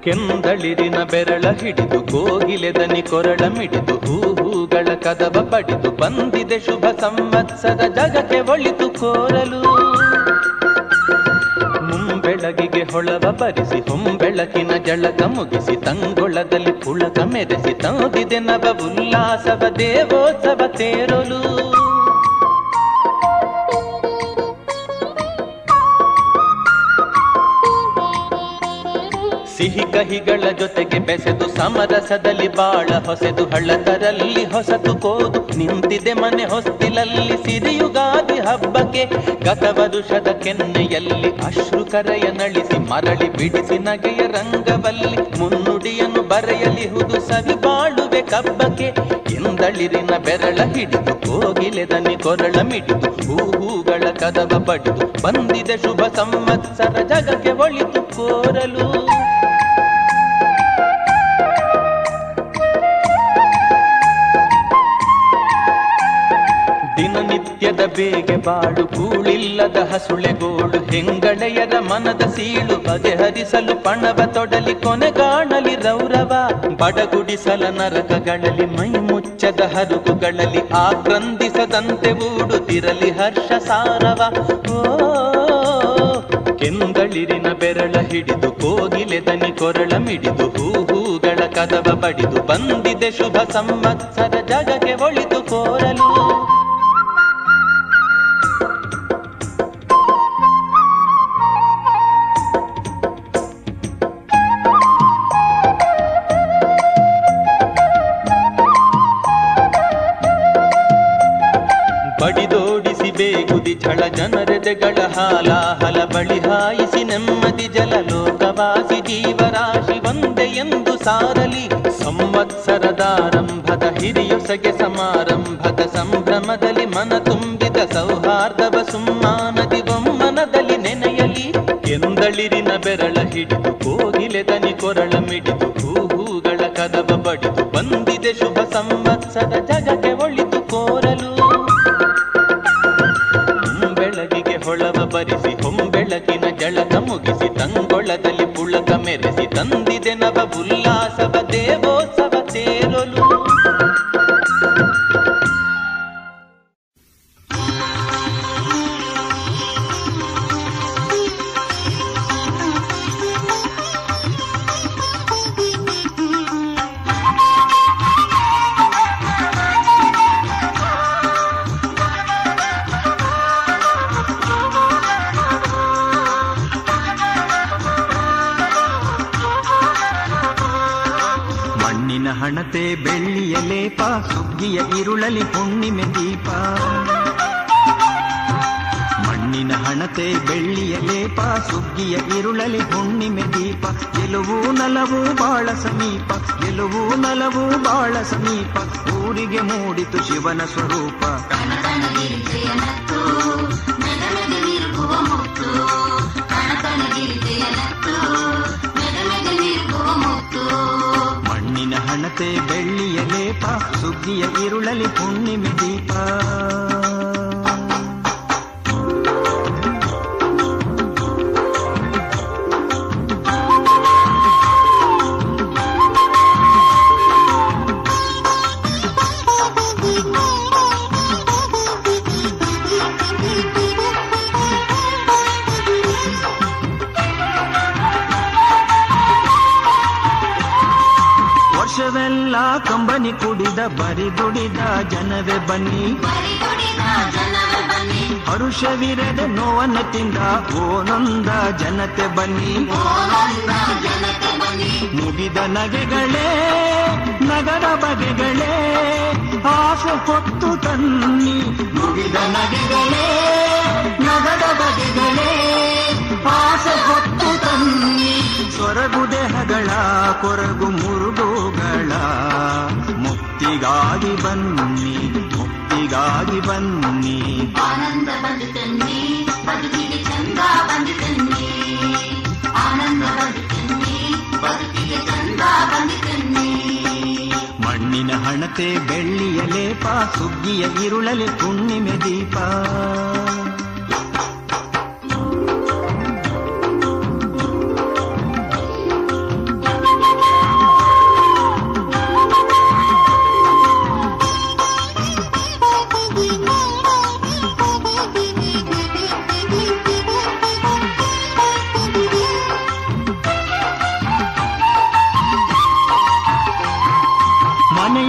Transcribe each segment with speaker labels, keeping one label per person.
Speaker 1: ಕೆಂದಳಿರಿನ ಬೆರಳ ಹಿಡಿದು ಕೋಗಿಲೆದನಿ ಕೊರಳ ಮಿಡಿದು ಹೂ ಹೂಗಳ ಕದವ ಪಡಿದು ಬಂದಿದೆ ಶುಭ ಸಂವತ್ಸರ ಜಗಕ್ಕೆ ಒಳಿತು ಕೋರಲು ಮುಂಬೆಳಗಿಗೆ ಹೊಳವ ಬರಿಸಿ ಹೊಂಬೆಳಕಿನ ಜಳಕ ಮುಗಿಸಿ ತಂಗೊಳದಲ್ಲಿ ಪುಳಕ ಮೆರೆಸಿ ತಂದಿದೆ ನವ ಉಲ್ಲಾಸವ ದೇವೋತ್ಸವ ತೇರಲು ಸಿಹಿ ಕಹಿಗಳ ಜೊತೆಗೆ ಬೆಸೆದು ಸಮರಸದಲ್ಲಿ ಬಾಳ ಹೊಸೆದು ಹಳ್ಳದರಲ್ಲಿ ಹೊಸತು ಕೋದು ನಿಂತಿದೆ ಮನೆ ಹೊಸ್ತಿಲಲ್ಲಿ ಸಿರಿಯುಗಾದಿ ಹಬ್ಬಕ್ಕೆ ಗತ ವರುಷದ ಕೆನ್ನೆಯಲ್ಲಿ ಅಶ್ರು ಕರೆಯ ನಳಿಸಿ ಮರಳಿ ಬಿಡಿಸಿ ನಗೆಯ ರಂಗವಲ್ಲಿ ಮುನ್ನುಡಿಯನ್ನು ಬರೆಯಲಿಹುದು ಸವಿ ಬಾಳುವೆ ಕಬ್ಬಕ್ಕೆ ಎಂದಳಿರಿನ ಬೆರಳ ಹಿಡಿದು ಕೋಗಿಲೆದನಿ ಕೊರಳ ಮಿಡಿದು ಹೂ ಹೂಗಳ ಕದವ ಪಡೆದು ಬಂದಿದೆ ಶುಭ ಸಂವತ್ಸರ ಜಗಕ್ಕೆ ಒಳಿತು ಕೋರಲು ದಿನನಿತ್ಯದ ಬೇಗೆ ಬಾಳು ಕೂಳಿಲ್ಲದ ಹಸುಳೆಗೋಳು ಹೆಂಗಳೆಯರ ಮನದ ಸೀಳು ಬಗೆಹರಿಸಲು ಪಣವ ತೊಡಲಿ ಕೊನೆಗಾಣಲಿ ರೌರವ ಬಡಗುಡಿಸಲ ನರಕಗಳಲ್ಲಿ ಮೈ ಮುಚ್ಚದ ಹರುಗುಗಳಲ್ಲಿ ಆಕ್ರಂದಿಸದಂತೆ ಊಡುತ್ತಿರಲಿ ಹರ್ಷ ಸಾರವ ಓ ಕೆಂಗಳಿರಿನ ಬೆರಳ ಹಿಡಿದು ಕೋಗಿಲೆದನಿ ಕೊರಳ ಮಿಡಿದು ಹೂ ಹೂಗಳ ಕದವ ಬಡಿದು ಬಂದಿದೆ ಶುಭ ಸಂವತ್ಸರ ಜಗಕ್ಕೆ ಒಳಿತು ಕೋರಲು ಬಡಿದೋಡಿಸಿ ಬೇಗುದಿ ಝಳ ಜನರೆದೆಗಳ ಹಾಲಾಹಲ ಬಳಿ ಹಾಯಿಸಿ ನೆಮ್ಮದಿ ಜಲ ಲೋಕವಾಸಿ ಜೀವರಾಶಿ ಒಂದೇ ಎಂದು ಸಾರಲಿ ಸಂವತ್ಸರದಾರಂಭದ ಹಿರಿಯೊಸಗೆ ಸಮಾರಂಭದ ಸಂಭ್ರಮದಲ್ಲಿ ಮನ ತುಂಬಿದ ಸೌಹಾರ್ದವ ಸುಮ್ಮಾನದಿ ಬೊಮ್ಮನದಲ್ಲಿ ನೆನೆಯಲಿ ಎಂದಳಿರಿನ ಬೆರಳ ಹಿಡಿದು ಕೋಗಿಲೆದನಿ ಕೊರಳ ಮಿಡಿದು ಹೂ ಹೂಗಳ ಕದವ ಬಡಿದು ಬಂದಿದೆ ಶುಭ ಸಂವತ್ಸರ ಜಗಕ್ಕೆ ಒಳಿತು ಕೋರಲು ಬೆಳಗಿಗೆ ಹೊಳವ ಬರಿಸಿ ಹೊಂಬೆಳಕಿನ ಜಳಕ ಮುಗಿಸಿ ತಂಗೊಳದಲ್ಲಿ ಪುಳಕ ಮೆರೆಸಿ ತಂದಿದೆ ನವ ಉಲ್ಲಾಸವ ದೇವೋತ್ಸವ ತೇರಲು
Speaker 2: ಮಣ್ಣಿನ ಹಣತೆ ಬೆಳ್ಳಿಯ ಲೇಪ ಸುಗ್ಗಿಯ ಇರುಳಲಿ ಹುಣ್ಣಿಮೆ ದೀಪ ಮಣ್ಣಿನ ಹಣತೆ ಬೆಳ್ಳಿಯ ಲೇಪ ಸುಗ್ಗಿಯ ಇರುಳಲಿ ಹುಣ್ಣಿಮೆ ದೀಪ ಗೆಲುವು ನಲವು ಬಾಳ ಸಮೀಪ ಗೆಲುವು ನಲವು ಬಾಳ ಸಮೀಪ ಊರಿಗೆ ಮೂಡಿತು ಶಿವನ ಸ್ವರೂಪ ಮಣ್ಣಿನ ಹಣತೆ ಬೆಳ್ಳಿಯ ಲೇಪ ಸುಗ್ಗಿಯ ಇರುಳಲಿ ಹುಣ್ಣಿಮೆ ದೀಪ ವರ್ಷವೆಲ್ಲ ಕಂಬನಿ ಕುಡಿದ ಬರಿ ದುಡಿದ ಜನವೇ ಬನ್ನಿ ಹರುಷವಿರದ ನೋವನ್ನ ತಿಂದ ಓನೊಂದ ಜನತೆ ಬನ್ನಿ ಮುಗಿದ ನಗೆಗಳೇ ನಗರ ಬಗೆಗಳೇ ಆಸೆ ಹೊತ್ತು ತನ್ನಿ ಮುಗಿದ ನಗೆಗಳೇ ನಗರ ಬಗೆಗಳೇ ಆಸೆ ಹೊತ್ತು ತನ್ನಿ ಸೊರಗು ದೇಹಗಳ ಕೊರಗು ಮುರುಗುಗಳ ಮುಕ್ತಿಗಾಗಿ ಬನ್ನಿ ಮುಕ್ತಿಗಾಗಿ ಬನ್ನಿ
Speaker 3: ಆನಂದ ಬಂದು ತನ್ನಿ ಬದುಕಿಗೆ ಚಂದ ಬಂದು ತನ್ನಿ ಆನಂದ ಬಂದು ತನ್ನಿ ಬದುಕಿಗೆ ಚಂದ ಬಂದು ತನ್ನಿ
Speaker 2: ಮಣ್ಣಿನ ಹಣತೆ ಬೆಳ್ಳಿಯ ಲೇಪ ಸುಗ್ಗಿಯ ಇರುಳಲಿ ಹುಣ್ಣಿಮೆ ದೀಪ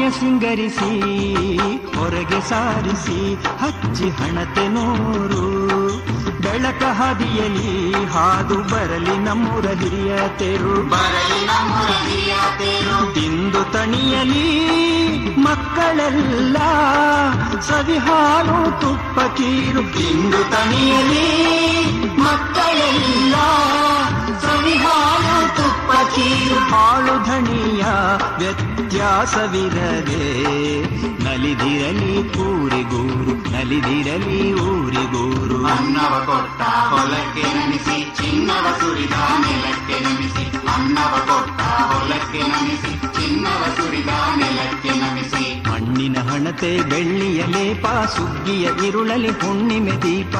Speaker 2: ಮನೆಯ ಸಿಂಗರಿಸಿ ಹೊರಗೆ ಸಾರಿಸಿ ಹಚ್ಚಿ ಹಣತೆ ನೂರು ಬೆಳಕ ಹಾದಿಯಲಿ ಹಾದು ಬರಲಿ ನಮ್ಮೂರ ಹಿರಿಯ ತೆರು
Speaker 3: ಬರಲಿ ನಮ್ಮೂರ ಹಿರಿಯ ತೇರು
Speaker 2: ತಿಂದು ತಣಿಯಲಿ ಮಕ್ಕಳೆಲ್ಲ ಸವಿ ಹಾಲು ತುಪ್ಪ ಕೀರು ತಿಂದು ತಣಿಯಲಿ ಮಕ್ಕಳೆಲ್ಲ ಸವಿ ಹಾಲು ತುಪ್ಪ ಕೀರು ಹಾಳು ಧಣಿಯ ವ್ಯತ್ಯಾಸವಿರದೆ ನಲಿದಿರಲಿ ಊರಿಗೂರು ನಲಿದಿರಲಿ ಊರಿಗೂರು
Speaker 3: ಅನ್ನವ ಕೊಟ್ಟ ಹೊಲಕ್ಕೆ ನಮಿಸಿ ಚಿನ್ನವ ಸುರಿದ ನೆಲಕ್ಕೆ ನಮಿಸಿ ಅನ್ನವ ಕೊಟ್ಟ ಹೊಲಕ್ಕೆ ನಮಿಸಿ ಚಿನ್ನವ ಸುರಿದ ನೆಲಕ್ಕೆ ನಮಿಸಿ
Speaker 2: ಮಣ್ಣಿನ ಹಣತೆ ಬೆಳ್ಳಿಯ ಲೇಪ ಸುಗ್ಗಿಯ ಇರುಳಲಿ ಹುಣ್ಣಿಮೆ ದೀಪ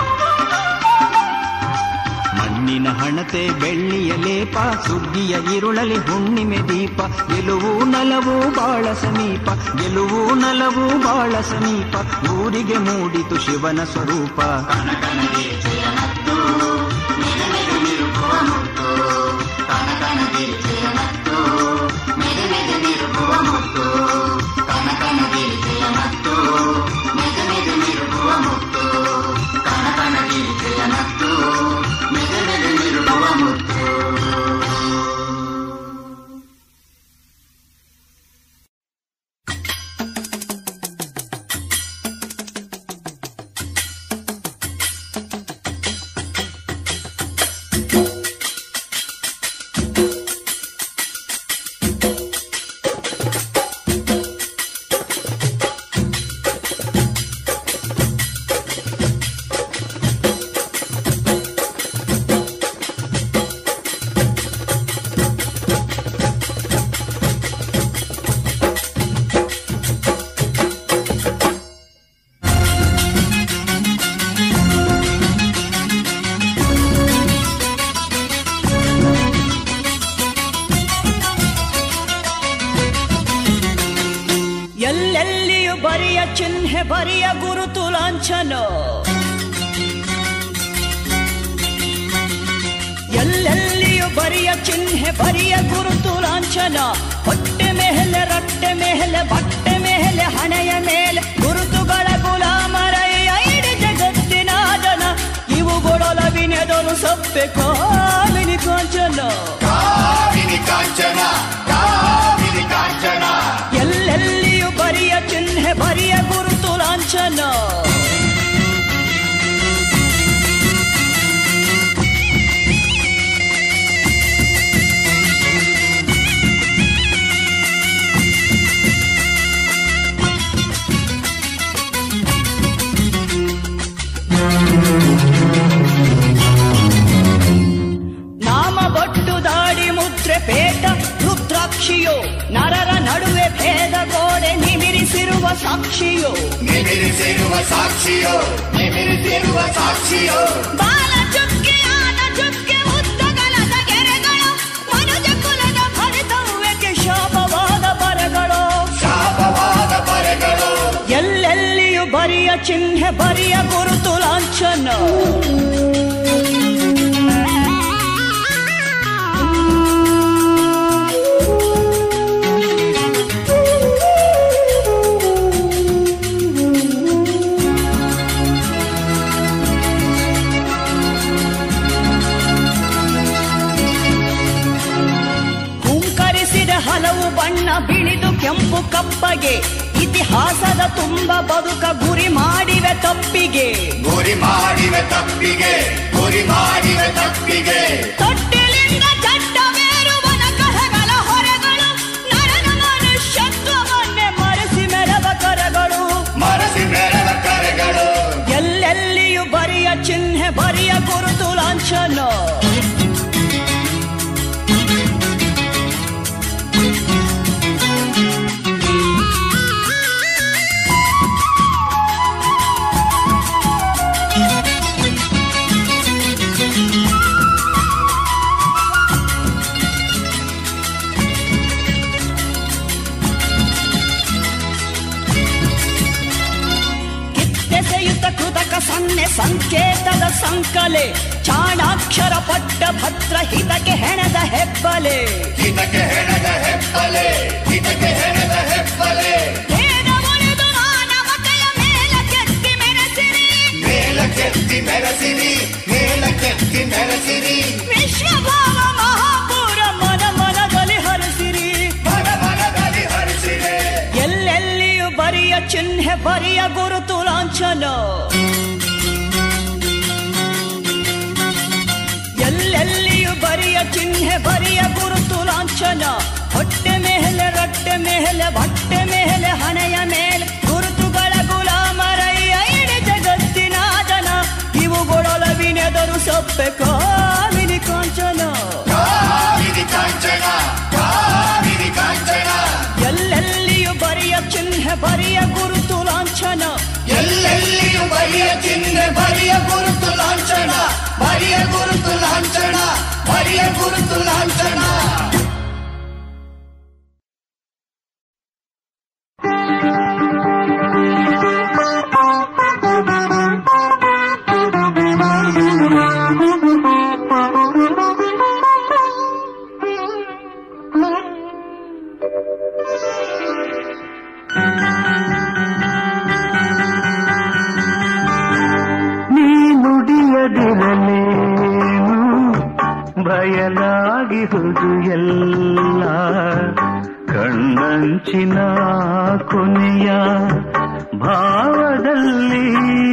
Speaker 2: ಮಣ್ಣಿನ ಹಣತೆ ಬೆಳ್ಳಿಯ ಲೇಪ ಸುಗ್ಗಿಯ ಇರುಳಲಿ ಹುಣ್ಣಿಮೆ ದೀಪ ಗೆಲುವು ನಲವು ಬಾಳ ಸಮೀಪ ಗೆಲುವು ನಲವು ಬಾಳ ಸಮೀಪ ಊರಿಗೆ ಮೂಡಿತು ಶಿವನ ಸ್ವರೂಪ
Speaker 3: ಕನಕನಗೆ ಜಯನತ್ತು ಮೆರೆ ಮೆರೆ ಮಿರುಗುವ ಮುತ್ತು ಕನಕನಗೆ ಜಯನತ್ತು ಮೆರೆ ಮೆರೆ ಮಿರುಗುವ ಮುತ್ತು ಕನಕನಗೆ ಜಯನತ್ತು ಮೆರೆ ಮೆರೆ ಮಿರುಗುವ ಮುತ್ತು ಕನಕನಗೆ ಜಯನತ್ತು ಮೆರೆ ಮೆರೆ ಮಿರುಗುವ ಮುತ್ತು
Speaker 4: ಎಲ್ಲೆಲ್ಲಿಯೂ ಬರಿಯ ಚಿಹ್ನೆ ಬರಿಯ ಗುರುತು ಲಾಂಛನ ಎಲ್ಲೆಲ್ಲಿಯೂ ಬರಿಯ ಚಿಹ್ನೆ ಬರಿಯ ಗುರುತು ಲಾಂಛನ ಹೊಟ್ಟೆ ಮೇಲೆ ರಟ್ಟೆ ಮೇಲೆ ಬಟ್ಟೆ ಮೇಲೆ ಹಣೆಯ ಮೇಲೆ ಗುರುತುಗಳ ಗುಲಾಮರಯ್ಯ ಇಡೀ ಜಗತ್ತಿನ ಜನ ಇವುಗಳೊಲವಿನೆದರು ಸಪ್ಪೆ ಕಾಮಿನಿ ಕಾಂಚನ
Speaker 3: ಕಾವಿನಿ ಕಾಂಚನ ಕಾವಿನಿ ಕಾಂಚನ
Speaker 4: ಎಲ್ಲೆಲ್ಲಿಯೂ ಬರಿಯ ಚಿಹ್ನೆ ಬರಿಯ ಗುರುತು ಲಾಂಛನ ನಾಮ ಬೊಟ್ಟು ದಾಡಿ ಮುದ್ರೆ ಪೇಟ ರುದ್ರಾಕ್ಷಿಯೋ ನರರ ನಡುವೆ ಭೇದ ಗೋಡೆ ನಿಮಿರಿಸಿರುವ ಸಾಕ್ಷಿಯೋ
Speaker 3: ನಿಮಿರಿಸಿರುವ ಸಾಕ್ಷಿಯೋ ನಿಮಿರಿಸಿರುವ ಸಾಕ್ಷಿಯೋ
Speaker 4: ಬಾಲ ಚುಕ್ಕೆ ಆದ ಚುಕ್ಕೆ ಉದ್ದಗಲದ ಗೆರೆಗಳು ಮನುಜ ಕುಲದ ಫಲಿತವ್ಯಕ್ಕೆ ಶಾಪವಾದ ಬರಗಳು
Speaker 3: ಶಾಪವಾದ ಪರೆಗಳು
Speaker 4: ಎಲ್ಲೆಲ್ಲಿಯೂ ಬರಿಯ ಚಿಹ್ನೆ ಬರಿಯ ಗುರುತು ಲಾಂಛನ ಹುಂಕರಿಸಿದ ಹಲವು ಬಣ್ಣ ಬಿಳಿದು ಕೆಂಪು ಕಪ್ಪಗೆ ಇತಿಹಾಸದ ತುಂಬ ಬದುಕ ಗುರಿ ಮಾಡಿವೆ ತಪ್ಪಿಗೆ
Speaker 3: ಗುರಿ ಮಾಡಿವೆ ತಪ್ಪಿಗೆ ಗುರಿ ಮಾಡಿವೆ ತಪ್ಪಿಗೆ
Speaker 4: ತೊಟ್ಟಿಲಿಂಗ ಚಟ್ಟ ಮೇರುವನ ಕಹಗಳ ಹೊರೆಗಳು ನರನ ಮನುಷ್ಯತ್ವವನ್ನೇ ಮರೆಸಿ ಮೆರವ ಕರಗಳು
Speaker 3: ಮರಸಿ ಮೆರವ ಕರೆಗಳು
Speaker 4: ಎಲ್ಲೆಲ್ಲಿಯೂ ಬರಿಯ ಚಿಹ್ನೆ ಬರಿಯ ಗುರುತು ಲಾಂಛನ ಕಿತ್ತೆಸೆಯುತ ಕೃತಕ ಸನ್ನೆ ಸಂಕೇತದ ಸಂಕಲೆ ಚಾಣಾಕ್ಷರ ಪಟ್ಟ ಭದ್ರ ಹಿತಕ್ಕೆ ಹೆಣದ ಹೆಬ್ಬಲೆ
Speaker 3: ಹಿತಕ್ಕೆ ಹೆಣದ ಹೆಪ್ಪಲೆ ಹಿತಕ್ಕೆ ಹೆಣದ ಹೆಪ್ಪಲೆ
Speaker 4: ಚಿಹ್ನೆ ಬರಿಯ ಗುರುತು ಲಾಂಛನ ಎಲ್ಲೆಲ್ಲಿಯೂ ಬರಿಯ ಚಿಹ್ನೆ ಬರಿಯ ಗುರುತು ಲಾಂಛನ ಹೊಟ್ಟೆ ಮೇಲೆ ರಟ್ಟೆ ಮೇಲೆ ಬಟ್ಟೆ ಮೇಲೆ ಹಣೆಯ ಮೇಲೆ ಗುರುತುಗಳ ಗುಲಾಮರಯ್ಯ ಇಡೀ ಜಗತ್ತಿನ ಜನ ಇವುಗಳೊಲವಿನೆದರು ಸೊಪ್ಪೆ ಕಾಮಿನಿ ಕಾಂಚನ ಎಲ್ಲೆಲ್ಲಿಯೂ ಬರಿಯ ಚಿಹ್ನೆ ಬರಿಯ ಗುರುತು ಲಾಂಛನ
Speaker 5: ಎಲ್ಲೆಲ್ಲಿಯೂ ಬರಿಯ ಚಿಹ್ನೆ ಬರಿಯ ಗುರುತು ಲಾಂಛನ ಬರಿಯ ಗುರುತು ಲಾಂಛನ ಬರಿಯ ಗುರುತು ಲಾಂಛನ
Speaker 2: ನೀ ನುಡಿಯದಿರಲೇನು ಬಯಲಾಗಿಹುದು ಎಲ್ಲ ಕಣ್ಣಂಚಿನ ಕೊನೆಯ ಭಾವದಲ್ಲಿ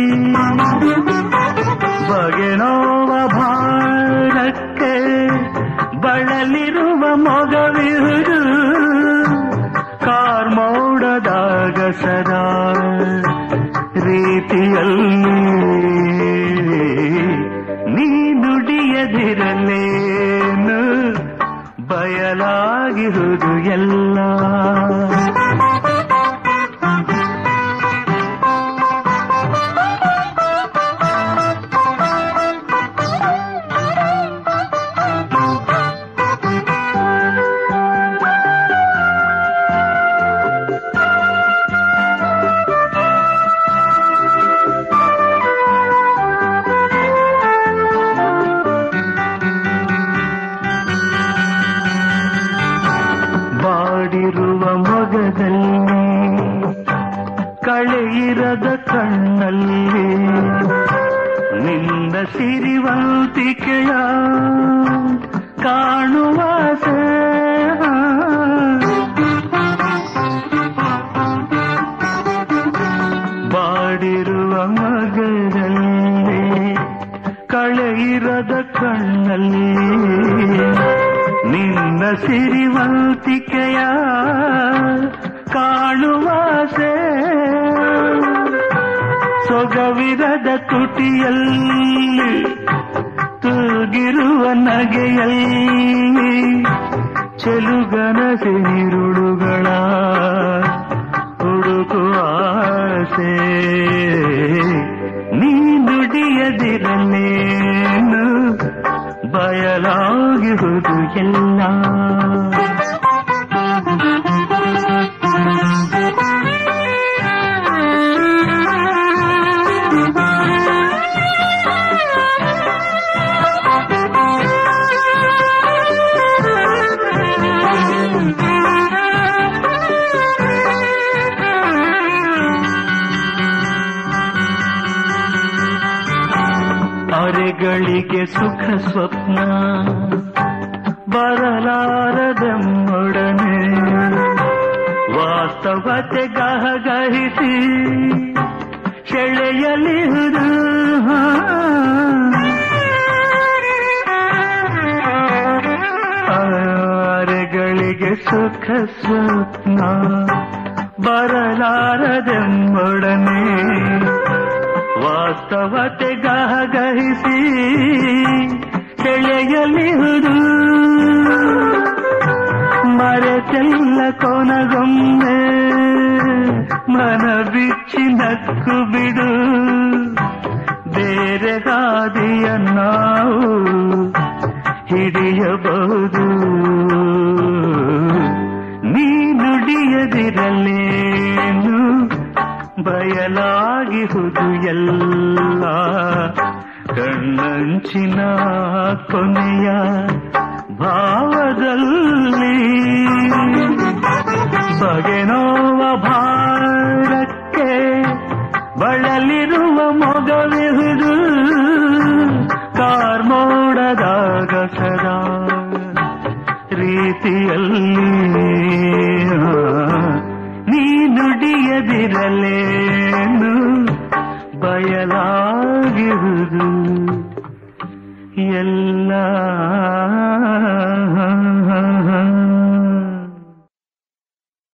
Speaker 2: ಬಗೆನೋವ ಭಾರಕ್ಕೆ ಬಳಲಿರುವ ಮೊಗವಿರುವುದು ಕಾರ್ಮೋಡದಾಗ ಸದಾ ರೀತಿಯಲ್ಲಿ ನೀ ನುಡಿಯದಿರಲೇನು ಬಯಲಾಗಿರುವುದು ಎಲ್ಲ ಬಾಡಿರುವ ಮೊಗದಲ್ಲಿ ಕಳೆಯಿರದ ಕಣ್ಣಲ್ಲಿ ನಿನ್ನ ಸಿರಿವಂತಿಕೆಯ ಕಾಣುವ ಬಾಡಿರುವ ಮಗದಲ್ಲಿ ಕಳೆಯಿರದ ಕಣ್ಣಲ್ಲಿ ನಿನ್ನ ಸಿರಿವಂತಿಕೆಯ ಕಾಣುವಾಸೆ ಸೊಗವಿರದ ತುಟಿಯಲ್ಲಿ ತೂಗಿರುವ ನಗೆಯಲ್ಲಿ ಚೆಲುಗನ ಸಿರುಳುಗಳ ಹುಡುಕುವ ಆಸೆ ನೀ ನುಡಿಯದಿರಲೇನು ಬಯಲಾಗಿರುವುದು ಎಲ್ಲ ಅರೆಗಳಿಗೆ ಸುಖ ಸ್ವಪ್ನ ಬರಲಾರದಮ್ಮೊಡನೆ ವಾಸ್ತವತೆ ಗಹಗಹಿಸಿ ಸೆಳೆಯಲಿಹುದು ಅರೆಗಳಿಗೆ ಸುಖ ಸ್ವಪ್ನ ಬರಲಾರದೆಂಬೊಡನೆ ವಾಸ್ತವತೆ ಗಹಗಹಿಸಿ ಸೆಳೆಯಲಿಹುದು ಮರೆತೆಲ್ಲ ಕೊನಗೊಮ್ಮೆ ಮನ ಬಿಚ್ಚಿ ನಕ್ಕು ಬಿಡು ಬೇರೆ ಹಾದಿಯ ನಾವು ಹಿಡಿಯಬಹುದು ನೀ ನುಡಿಯದಿರಲೇನು ಬಯಲಾಗಿಹುದು ಎಲ್ಲ ಕಣ್ಣಂಚಿನ ಕೊನೆಯ ಭಾವದಲ್ಲಿ